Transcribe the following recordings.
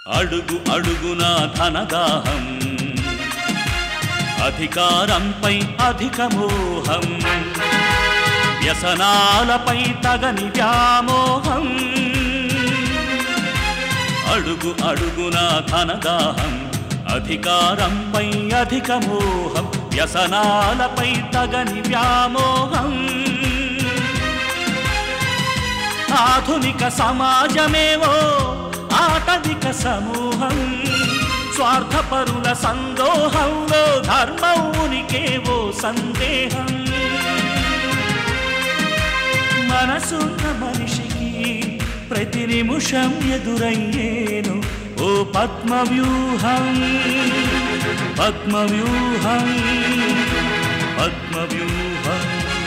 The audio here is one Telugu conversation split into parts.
అడుగు అడుగున ధనదాహం అధికారంపై అధిక మోహం వ్యసనాలపై తగని వ్యామోహం అడుగు అడుగున ధనదాహం అధికారంపై అధిక మోహం వ్యసనాలపై తగని వ్యామోహం ఆధునిక సమాజమేవో ఆటవిక సమూహం స్వార్థపరుల సందోహంలో ధర్మం ఉనికేవో సందేహం మనసున్న మనిషికి ప్రతి నిమిషం ఎదురయ్యేను ఓ పద్మవ్యూహం పద్మవ్యూహం పద్మవ్యూహం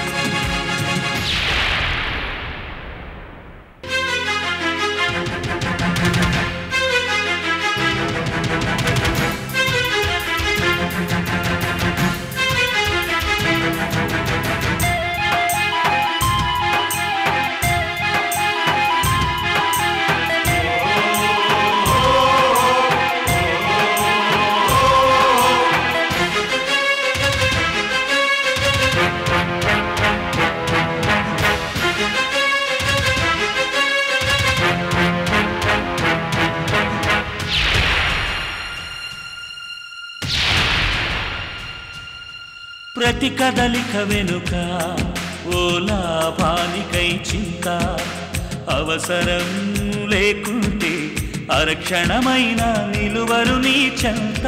ప్రతి కదలిక వెనుక ఓ లాభానికై చింత అవసరం లేకుంటే అరక్షణమైన నిలువరు నీ చెంత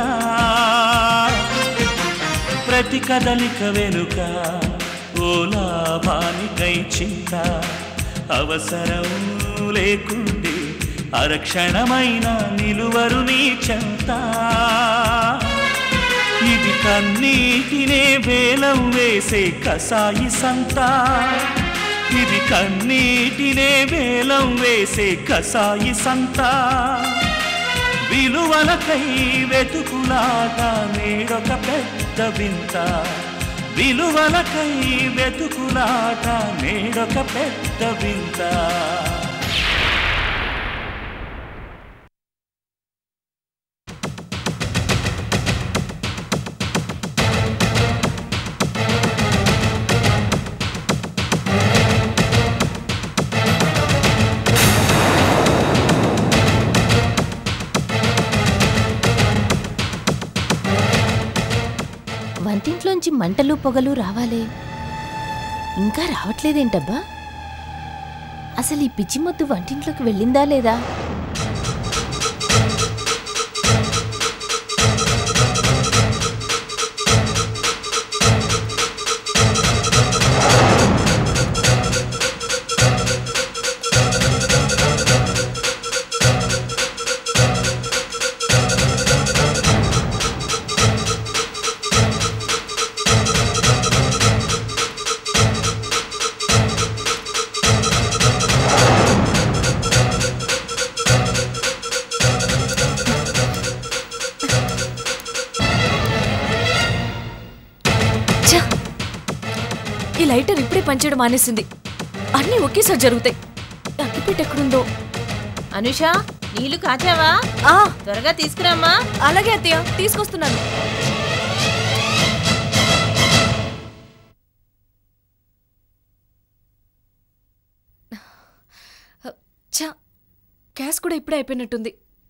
ప్రతి కదలిక వెనుక ఓ లాభానికై చింత అవసరం లేకుంటే అరక్షణమైన నిలువరు నీ చెంత ఇది కన్నీటినే వేలం వేసే కసాయి సంత ఇది కన్నీటినే వేలం వేసే కసాయి సంత విలువలకై వెతుకులాట నేడొక పెద్ద వింత విలువలకై వెతుకులాట నేడొక పెద్ద వింత వంటింట్లోంచి మంటలు పొగలు రావాలే ఇంకా రావట్లేదేంటబ్బా అసలు ఈ పిచ్చి మొద్దు వంటింట్లోకి వెళ్ళిందా లేదా ఛ! ఈ లైటర్ ఇప్పుడే పనిచేయడం మానేసింది అన్నీ ఒకేసారి జరుగుతాయి అగ్గిపెట్టి ఎక్కడుందో అనుష నీళ్లు కాచావా ఆ త్వరగా తీసుకురామ్మా అలాగే అత్తయ్య తీసుకొస్తున్నాను ఛ! గ్యాస్ కూడా ఇప్పుడే అయిపోయినట్టుంది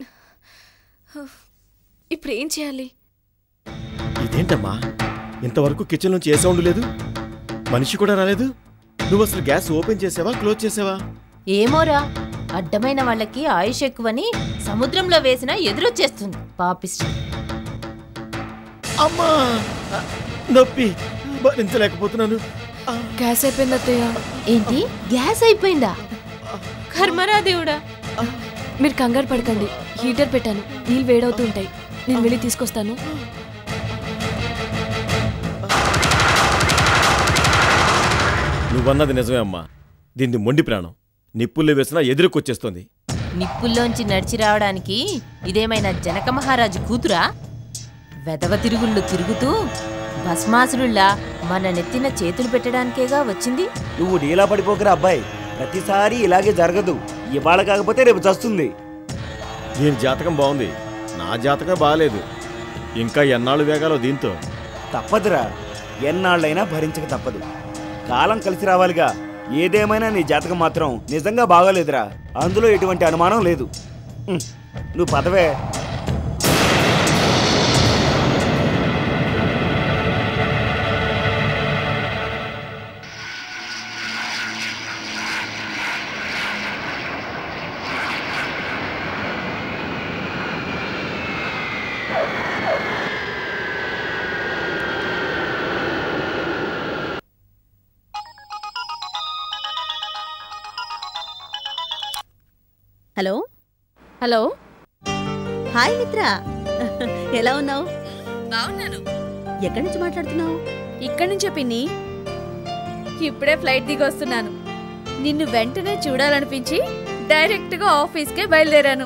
ఇప్పుడు ఏం చేయాలి ఇదేంటమ్మా ఇంతవరకు కిచెన్ నుంచి ఏ సౌండ్ లేదు మనిషి కూడా రాలేదు నువ్వు అసలు గ్యాస్ ఓపెన్ చేసావా క్లోజ్ చేసావా ఏమోరా అడ్డమైన వాళ్ళకి ఆయుష్ ఎక్కువని సముద్రంలో వేసినా ఎదురొచ్చేస్తుంది పాపిస్ట్ అమ్మా ఆ, నొప్పి భరించలేకపోతున్నాను ఆ, గ్యాస్ అయిపోయింది అత్తయ్య ఏంటి గ్యాస్ అయిపోయిందా కర్మరా దేవుడా మీరు కంగారు పడకండి హీటర్ పెట్టాను నీళ్ళు వేడవుతూ ఉంటాయి నేను వెళ్ళి తీసుకొస్తాను నువ్వన్నది నిజమే అమ్మా దీన్ని మొండి ప్రాణం నిప్పుల్లో వేసినా ఎదురుకొచ్చేస్తుంది నిప్పుల్లోంచి నడిచి రావడానికి ఇదేమైనా జనక మహారాజు కూతురా వెదవ తిరుగుళ్ళు తిరుగుతూ భస్మాసురుల్లా మన నెత్తిన చేతులు పెట్టడానికేగా వచ్చింది నువ్వు డీలా పడిపోకరా అబ్బాయి ప్రతిసారి ఇలాగే జరగదు ఇవాళ కాకపోతే రేపు చస్తుంది దీని జాతకం బాగుంది నా జాతకం బాగాలేదు ఇంకా ఎన్నాళ్ళు వేగాలో దీంతో తప్పదురా ఎన్నాళ్ళైనా భరించక తప్పదు కాలం కలిసి రావాలిగా ఏదేమైనా నీ జాతకం మాత్రం నిజంగా బాగోలేదురా అందులో ఎటువంటి అనుమానం లేదు ఉమ్, నువ్వు పదవే హలో హలో హాయ్ మిత్ర ఎలా ఉన్నావు బాగున్నాను ఎక్కడి నుంచి మాట్లాడుతున్నావు ఇక్కడి నుంచే పిన్ని ఇప్పుడే ఫ్లైట్ దిగి వస్తున్నాను నిన్ను వెంటనే చూడాలనిపించి డైరెక్ట్గా ఆఫీస్కే బయలుదేరాను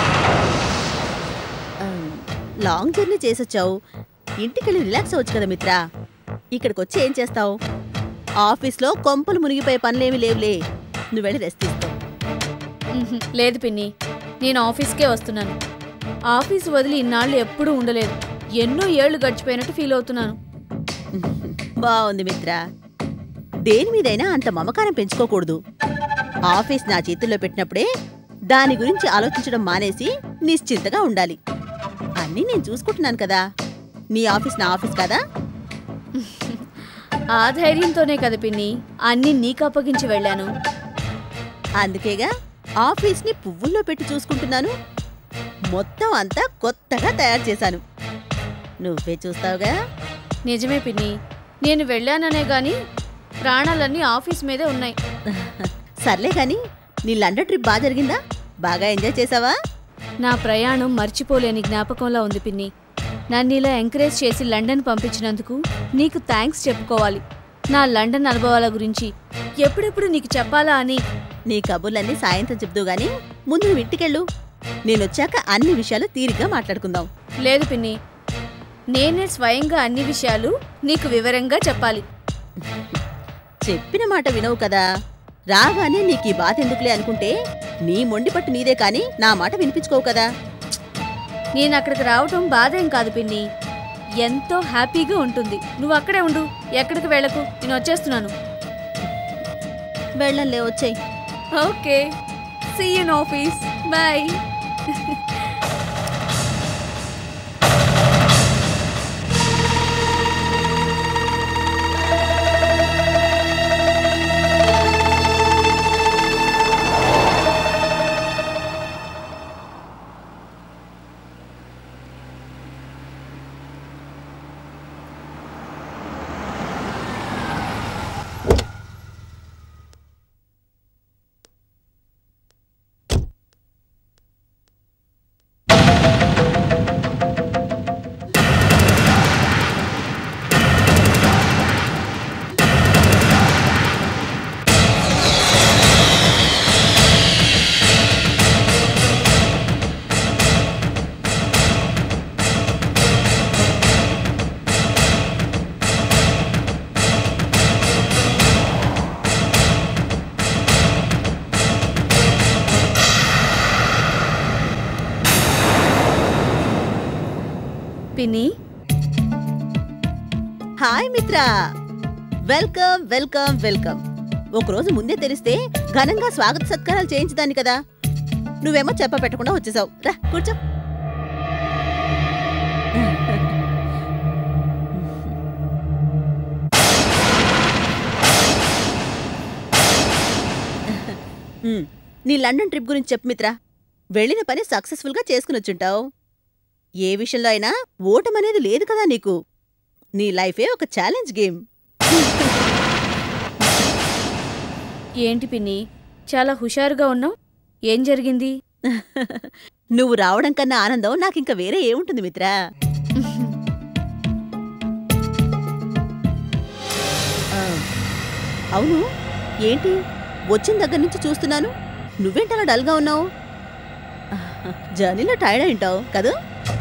లాంగ్ జర్నీ చేసొచ్చావు ఇంటికెళ్ళి రిలాక్స్ అవ్వచ్చు కదా మిత్ర ఇక్కడికి వచ్చి ఏం చేస్తావు ఆఫీస్లో కొంపలు మునిగిపోయే పనులేమీ లేవులే నువ్వు వెళ్ళి రెస్ట్ తీస్తావు ఉహుం, లేదు పిన్ని నేను ఆఫీస్కే వస్తున్నాను ఆఫీస్ వదిలి ఇన్నాళ్ళు ఎప్పుడూ ఉండలేదు ఎన్నో ఏళ్లు గడిచిపోయినట్టు ఫీల్ అవుతున్నాను బాగుంది మిత్ర దేని మీదైనా అంత మమకారం పెంచుకోకూడదు ఆఫీస్ నా చేతుల్లో పెట్టినప్పుడే దాని గురించి ఆలోచించడం మానేసి నిశ్చింతగా ఉండాలి అన్నీ నేను చూసుకుంటున్నాను కదా నీ ఆఫీస్ నా ఆఫీస్ కదా ఆ ధైర్యంతోనే కదా పిన్ని అన్నీ నీకు అప్పగించి వెళ్ళాను అందుకేగా ఆఫీస్ని పువ్వుల్లో పెట్టి చూసుకుంటున్నాను మొత్తం అంతా కొత్తగా తయారు చేశాను నువ్వే చూస్తావుగా నిజమే పిన్ని నేను వెళ్ళాననే గాని ప్రాణాలన్నీ ఆఫీస్ మీదే ఉన్నాయి సర్లే గాని నీ లండన్ ట్రిప్ బాగా జరిగిందా బాగా ఎంజాయ్ చేసావా నా ప్రయాణం మర్చిపోలేని జ్ఞాపకంలా ఉంది పిన్ని నన్ను ఇలా ఎంకరేజ్ చేసి లండన్ పంపించినందుకు నీకు థ్యాంక్స్ చెప్పుకోవాలి నా లండన్ అనుభవాల గురించి ఎప్పుడెప్పుడు నీకు చెప్పాలా అని నీ కబుర్లన్నీ సాయంత్రం చెప్దు గాని ముందు నువ్వు ఇంటికెళ్ళు నేనొచ్చాక అన్ని విషయాలు తీరిగ్గా మాట్లాడుకుందాం లేదు పిన్ని నేనే స్వయంగా అన్ని విషయాలు నీకు వివరంగా చెప్పాలి చెప్పిన మాట వినవు కదా రాగానే నీకు ఈ బాధ ఎందుకులే అనుకుంటే నీ మొండి పట్టు నీదే కాని నా మాట వినిపించుకోవు కదా నేను అక్కడికి రావటం బాధేం కాదు పిన్ని ఎంతో హ్యాపీగా ఉంటుంది నువ్వు అక్కడే ఉండు ఎక్కడికి వెళ్ళకు నేను వచ్చేస్తున్నాను వెళ్ళంలే వచ్చేయ్ okay see in office bye పిన్ని hi Mitra welcome welcome welcome ఒకరోజు ముందే తెలిస్తే ఘనంగా స్వాగత సత్కారాలు చేయించదాన్ని కదా నువ్వేమో చెప్ప పెట్టకుండా వచ్చేసావు రా కూర్చో ఉమ్, నీ లండన్ ట్రిప్ గురించి చెప్పు మిత్ర వెళ్ళిన పని సక్సెస్ఫుల్గా చేసుకుని వచ్చుంటావు ఏ విషయంలో అయినా ఓటమనేది లేదు కదా నీకు నీ లైఫే ఒక ఛాలెంజ్ గేమ్ ఏంటి పిన్ని చాలా హుషారుగా ఉన్నావు ఏం జరిగింది నువ్వు రావడం కన్నా ఆనందం నాకింక వేరే ఏముంటుంది మిత్రా ఆ, అవును ఏంటి వచ్చిన దగ్గర నుంచి చూస్తున్నాను నువ్వేంటలా డల్గా ఉన్నావు జర్నీలో టైర్డ్ అయింటావు కదూ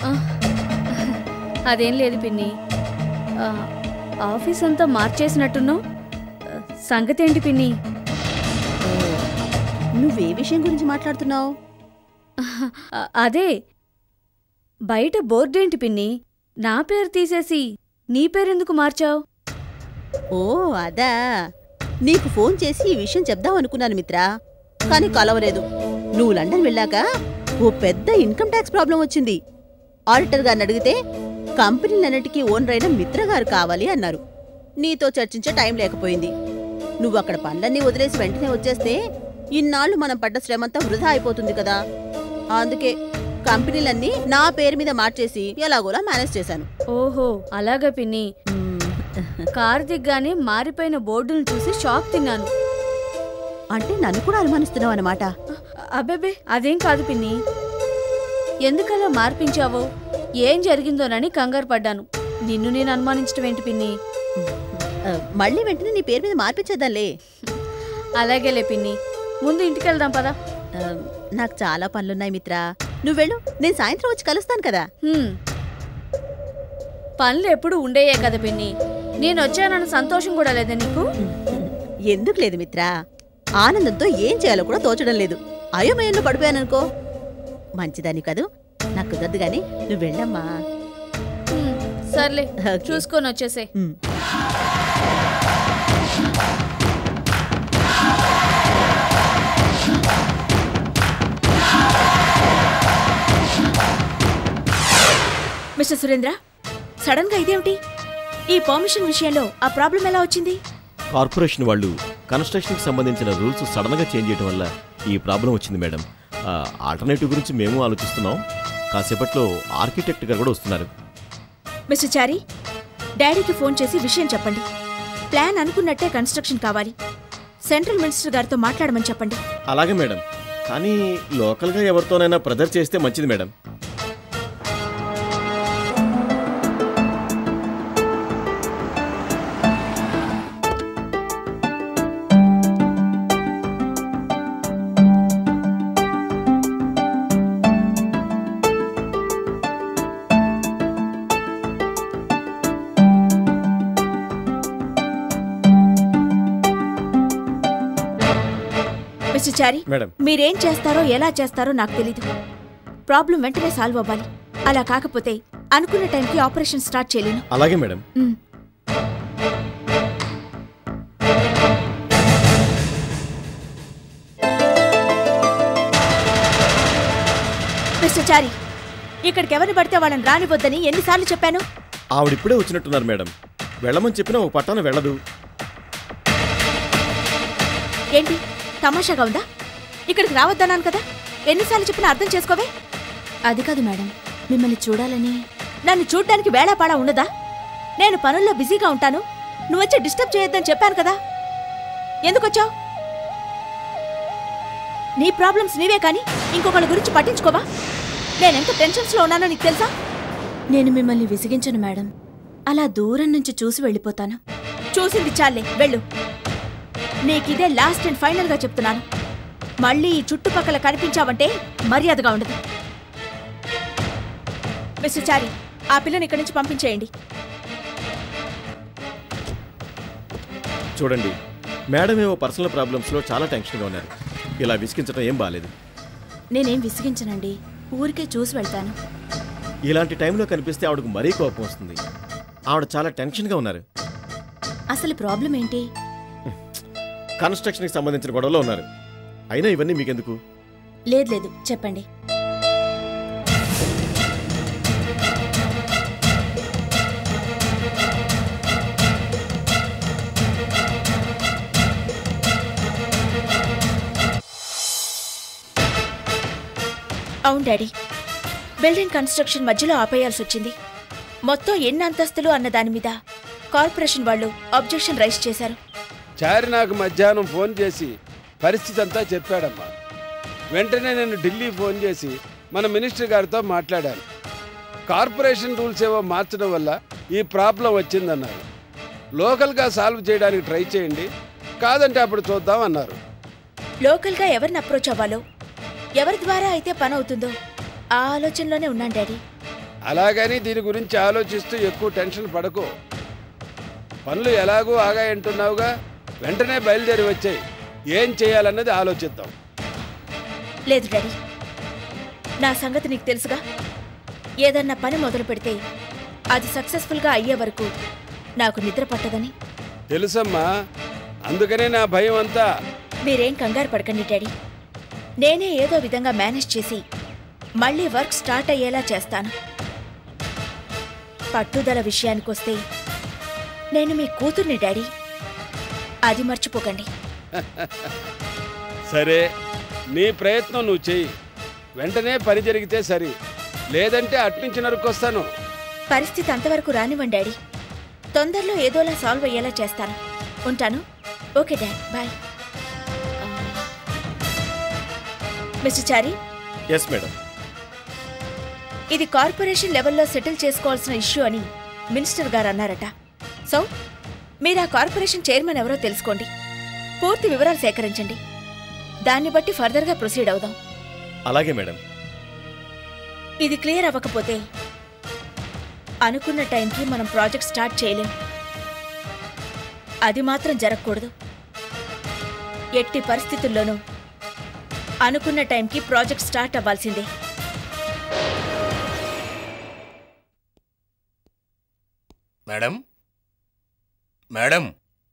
అదేం లేదు పిన్ని ఆ, ఆఫీస్ అంతా మార్చేసినట్టున్నావు ఆ, సంగతి ఏంటి పిన్ని నువ్వే విషయం గురించి మాట్లాడుతున్నావు అ- అదే బయట బోర్డేంటి పిన్ని నా పేరు తీసేసి నీ పేరెందుకు మార్చావు ఓ అదా నీకు ఫోన్ చేసి ఈ విషయం చెప్దాం అనుకున్నాను మిత్రా కానీ కలవలేదు నువ్వు లండన్ వెళ్ళాక ఓ పెద్ద ఇన్కమ్ ట్యాక్స్ ప్రాబ్లం వచ్చింది ఆడిటర్ గారిని అడిగితే కంపెనీలన్నిటికీ ఓనర్ అయిన మిత్ర గారు కావాలి అన్నారు నీతో చర్చించే టైం లేకపోయింది నువ్వు అక్కడ పనులన్నీ వదిలేసి వెంటనే వచ్చేస్తే ఇన్నాళ్ళు మనం పడ్డ శ్రమంతా వృధా అయిపోతుంది కదా అందుకే కంపెనీలన్నీ నా పేరు మీద మార్చేసి ఎలాగోలా మేనేజ్ చేశాను ఓహో అలాగా పిన్ని మ్మ్. కారు దిగ్గానే మారిపోయిన బోర్డును చూసి షాక్ తిన్నాను అంటే నన్ను కూడా అనుమానిస్తున్నావు అనమాట అబ్బెబ్బే అదేం కాదు పిన్ని ఎందుకలా మార్పించావో ఏం జరిగిందోనని కంగారు పడ్డాను నిన్ను నేను అనుమానించడం ఏంటి పిన్ని ఆ, మళ్ళీ వెంటనే నీ పేరు మీద మార్పించేద్దాంలే అలాగేలే పిన్ని ముందు ఇంటికి వెళ్దాం పదా ఆ, నాకు చాలా పనులున్నాయి మిత్రా నువ్వు వెళ్ళు నేను సాయంత్రం వచ్చి కలుస్తాను కదా హ్మ్. పనులు ఎప్పుడు ఉండేయే కదా పిన్ని నేను వచ్చానన్న సంతోషం కూడా లేదా నీకు ఎందుకు లేదు మిత్రా ఆనందంతో ఏం చేయాలో కూడా తోచడం లేదు అయోమయంలో పడిపోయాననుకో మంచిదాన్ని కదూ నాకు కుదరదు గాని నువ్వు వెళ్ళమ్మా హ్మ్. సర్లే ఓకే. చూసుకొని వచ్చేసే ఉమ్. మిస్టర్ సురేంద్ర సడన్ గా ఇదేమిటి ఈ పర్మిషన్ విషయంలో ఆ ప్రాబ్లం ఎలా వచ్చింది కార్పొరేషన్ వాళ్ళు కన్స్ట్రక్షన్కి సంబంధించిన రూల్స్ సడన్గా చేంజ్ చేయడం వల్ల ఈ ప్రాబ్లం వచ్చింది మేడం ఆల్టర్నేటివ్ గురించి మేము ఆలోచిస్తున్నాం కాసేపట్లో ఆర్కిటెక్ట్ గారు కూడా వస్తున్నారు మిస్టర్ చారి డాడీకి ఫోన్ చేసి విషయం చెప్పండి ప్లాన్ అనుకున్నట్టే కన్స్ట్రక్షన్ కావాలి సెంట్రల్ మినిస్టర్ గారితో మాట్లాడమని చెప్పండి అలాగే మేడం కానీ లోకల్గా ఎవరితోనైనా ప్రెజర్ చేస్తే మంచిది మేడం మిస్టర్ చారి మేడం మీరేం చేస్తారో ఎలా చేస్తారో నాకు తెలీదు ప్రాబ్లం వెంటనే సాల్వ్ అవ్వాలి అలా కాకపోతే అనుకున్న టైంకి ఆపరేషన్ స్టార్ట్ చేయలేను అలాగే మేడం మ్. మిస్టర్ చారి ఇక్కడికి ఎవరిని పడితే వాళ్ళని రానివద్దని ఎన్నిసార్లు చెప్పాను ఆవిడిప్పుడే వచ్చినట్టున్నారు మేడం వెళ్ళమని చెప్పినా ఒక పట్టాన వెళ్ళదు ఏంటి తమాషాగా ఉందా ఇక్కడికి రావద్దన్నాను కదా ఎన్నిసార్లు చెప్పినా అర్థం చేసుకోవే అది కాదు మేడం మిమ్మల్ని చూడాలని నన్ను చూడ్డానికి వేళాపాడా ఉండదా నేను పనుల్లో బిజీగా ఉంటాను నువ్వొచ్చి డిస్టర్బ్ చేయొద్దని చెప్పాను కదా ఎందుకొచ్చావు నీ ప్రాబ్లమ్స్ నీవే కానీ ఇంకొకళ్ళ గురించి పట్టించుకోవా నేనెంత టెన్షన్స్లో ఉన్నానో నీకు తెలుసా నేను మిమ్మల్ని విసిగించను మేడం అలా దూరం నుంచి చూసి వెళ్ళిపోతాను చూసింది చాలే వెళ్ళు నీకిదే లాస్ట్ అండ్ ఫైనల్గా చెప్తున్నాను మళ్ళీ ఈ చుట్టుపక్కల కనిపించావంటే మర్యాదగా ఉండదు మిస్టర్ చారి ఆ పిల్లని ఇక్కడి నుంచి పంపించేయండి చూడండి మేడం ఏవో పర్సనల్ ప్రాబ్లమ్స్లో చాలా టెన్షన్గా ఉన్నారు ఇలా విసిగించడం ఏం బాలేదు నేనేం విసిగించనండి ఊరికే చూసి వెళ్తాను ఇలాంటి టైంలో కనిపిస్తే ఆవిడకు మరీ కోపం వస్తుంది ఆవిడ చాలా టెన్షన్గా ఉన్నారు అసలు ప్రాబ్లం ఏంటి కన్స్ట్రక్షన్కి సంబంధించిన గొడవలో ఉన్నారు అయినా ఇవన్నీ మీకెందుకు లేదు లేదు చెప్పండి అవును డాడీ బిల్డింగ్ కన్స్ట్రక్షన్ మధ్యలో ఆపేయాల్సి వచ్చింది మొత్తం ఎన్ని అంతస్తులు అన్న దాని మీద కార్పొరేషన్ వాళ్ళు అబ్జెక్షన్ రైజ్ చేశారు చారి నాకు మధ్యాహ్నం ఫోన్ చేసి పరిస్థితి అంతా చెప్పాడమ్మా వెంటనే నేను ఢిల్లీ ఫోన్ చేసి మన మినిస్టర్ గారితో మాట్లాడాను కార్పొరేషన్ రూల్స్ ఏవో మార్చడం వల్ల ఈ ప్రాబ్లం వచ్చిందన్నారు లోకల్గా సాల్వ్ చేయడానికి ట్రై చేయండి కాదంటే అప్పుడు చూద్దాం అన్నారు లోకల్గా ఎవరిని అప్రోచ్ అవ్వాలో ఎవరి ద్వారా అయితే పని అవుతుందో ఆ ఆలోచనలోనే ఉన్నాను డాడీ అలాగని దీని గురించి ఆలోచిస్తూ ఎక్కువ టెన్షన్ పడకు పనులు ఎలాగూ ఆగాయంటున్నావుగా వెంటనే బయలుదేరి వచ్చాయి ఏం చేయాలన్నది ఆలోచిద్దాం లేదు డాడీ నా సంగతి నీకు తెలుసుగా ఏదన్నా పని మొదలు పెడితే అది సక్సెస్ఫుల్గా అయ్యే వరకు నాకు నిద్ర పట్టదని తెలుసమ్మా అందుకనే నా భయం అంతా మీరేం కంగారు పడకండి డాడీ నేనే ఏదో విధంగా మేనేజ్ చేసి మళ్ళీ వర్క్ స్టార్ట్ అయ్యేలా చేస్తాను పట్టుదల విషయానికొస్తే నేను మీ కూతుర్ని డాడీ అది మర్చిపోకండి సరే నీ ప్రయత్నం నువ్వు చెయ్యి వెంటనే పని జరిగితే సరి లేదంటే అట్నుంచి నరుక్కొస్తాను పరిస్థితి అంతవరకు రానివ్వండి డాడీ తొందరలో ఏదోలా సాల్వ్ అయ్యేలా చేస్తాను ఉంటాను okay dad bye mister Chari yes madam ఇది కార్పొరేషన్ లెవెల్లో సెటిల్ చేసుకోవాల్సిన ఇష్యూ అని మినిస్టర్ గారు అన్నారట సో మీరు ఆ కార్పొరేషన్ చైర్మన్ ఎవరో తెలుసుకోండి పూర్తి వివరాలు సేకరించండి దాన్ని బట్టి ఫర్దర్గా ప్రొసీడ్ అవుదాం అలాగే మేడం ఇది క్లియర్ అవ్వకపోతే అనుకున్న టైంకి మనం ప్రాజెక్ట్ స్టార్ట్ చేయలేం అది మాత్రం జరగకూడదు ఎట్టి పరిస్థితుల్లోనూ అనుకున్న టైంకి ప్రాజెక్ట్ స్టార్ట్ అవ్వాల్సిందే madam madam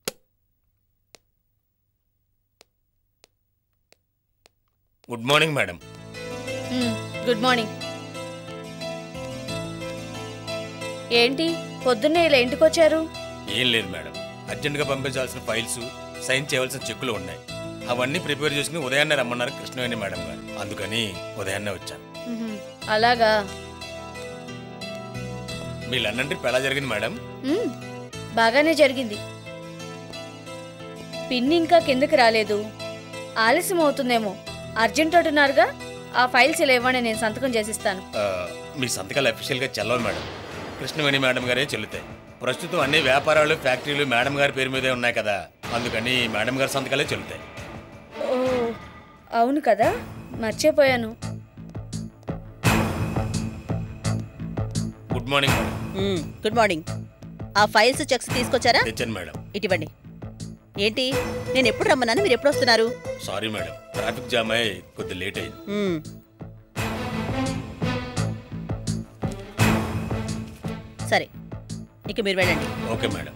good morning madam hmm, good morning ఏంటి పొద్దున్నే ఇలా ఇంటికొచ్చారు ఏం లేదు మేడం అర్జెంటుగా పంపించాల్సిన ఫైల్స్ సైన్ చేయవలసిన చెక్కులు ఉన్నాయి అవన్నీ ప్రిపేర్ చేసుకుని ఉదయాన్నే రమ్మన్నారు కృష్ణవేణి మేడం గారు అందుకని ఉదయాన్నే వచ్చాను మ్మ్, అలాగా మీ లండన్ ట్రిప్ ఎలా జరిగింది మేడం మ్మ్, బాగానే జరిగింది పిన్ని ఇంకా కిందకి రాలేదు ఆలస్యం అవుతుందేమో అర్జెంట్ అంటున్నారుగా ఆ ఫైల్స్ ఇలా ఇవ్వండి నేను సంతకం చేసిస్తాను ఆ, మీ సంతకాలు అఫీషియల్గా చెల్లవు మేడం కృష్ణవేణి మేడం గారే చెల్లుతాయి ప్రస్తుతం అన్ని వ్యాపారాలు ఫ్యాక్టరీలు మేడం గారి పేరు మీదే ఉన్నాయి కదా అందుకని మేడం గారి సంతకాలే చెల్లుతాయి ఓ అవును కదా మర్చిపోయాను good morning madam hmm, good morning ఆ ఫైల్స్ చెక్స్ తీసుకొచ్చారా తెచ్చాను మేడం ఇటివ్వండి ఏంటి నేను ఎప్పుడు రమ్మన్నాను మీరు ఎప్పుడు వస్తున్నారు సారీ మేడం ట్రాఫిక్ జామ్ అయ్యి కొద్ది లేట్ అయింది మ్మ్. సరే ఇక మీరు వెళ్ళండి ఓకే మేడం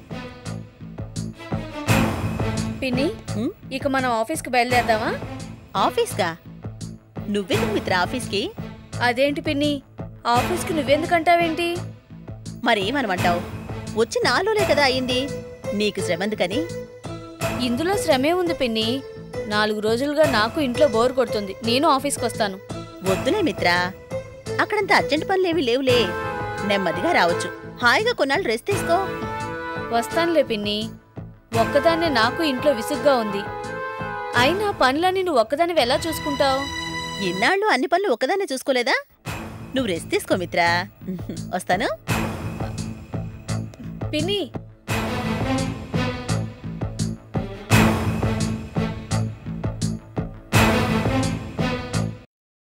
పిన్ని మ్మ్? ఇక మనం ఆఫీస్కి బయలుదేరదామా ఆఫీస్కా నువ్వెందుకు మిత్ర ఆఫీస్కి అదేంటి పిన్ని ఆఫీస్కి నువ్వెందుకంటావేంటి మరేమనమంటావు వచ్చి నాలుగులే కదా అయింది నీకు శ్రమందుకని ఇందులో శ్రమే ఉంది పిన్ని నాలుగు రోజులుగా నాకు ఇంట్లో బోర్ కొడుతుంది నేను ఆఫీస్కి వస్తాను వద్దులే మిత్రా అక్కడంత అర్జెంట్ పనులేవి లేవులే నెమ్మదిగా రావచ్చు హాయిగా కొన్నాళ్ళు రెస్ట్ తీసుకో వస్తానులే పిన్ని ఒక్కదాన్నే నాకు ఇంట్లో విసుగ్గా ఉంది అయినా పనులన్నీ నువ్వు ఒక్కదానివి ఎలా చూసుకుంటావు ఇన్నాళ్ళు అన్ని పనులు ఒక్కదాన్నే చూసుకోలేదా నువ్వు రెస్ట్ తీసుకో మిత్రా వస్తాను పిన్ని